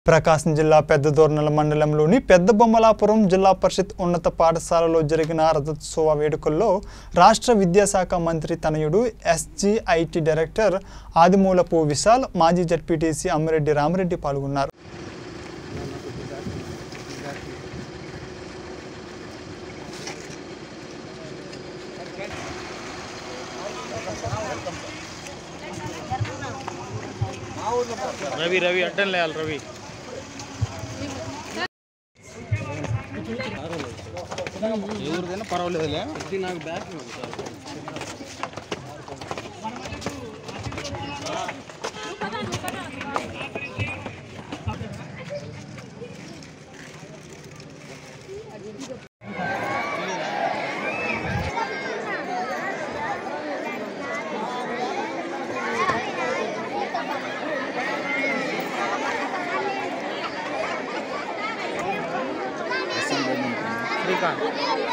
ప్రకాశం జిల్లా పెద్దదోర్నల మండలంలోని పెద్ద బొమ్మలాపురం జిల్లా పరిషత్ ఉన్నత పాఠశాలలో జరిగిన రథోత్సవ వేడుకల్లో రాష్ట్ర విద్యాశాఖ మంత్రి తనయుడు ఎస్జీఐటి డైరెక్టర్ ఆదిమూలపు విశాల్ మాజీ జడ్పీటీసీ అమ్మిరెడ్డి రామిరెడ్డి పాల్గొన్నారు రవి రవి అడ్డం లేయాలి రవి ఎవరిదైనా పర్వాలేదులే నాకు బ్యాక్ శ్రీకాంత్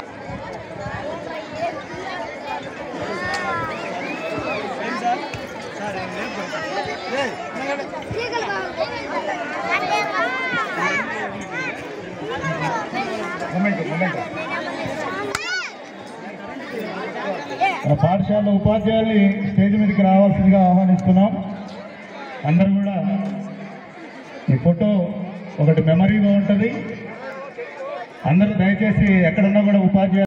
మన పాఠశాల ఉపాధ్యాయుల్ని స్టేజ్ మీదకి రావాల్సిందిగా ఆహ్వానిస్తున్నాం అందరూ కూడా ఈ ఫోటో ఒకటి మెమరీగా ఉంటుంది అందరూ దయచేసి ఎక్కడున్నా కూడా ఉపాధ్యాయులు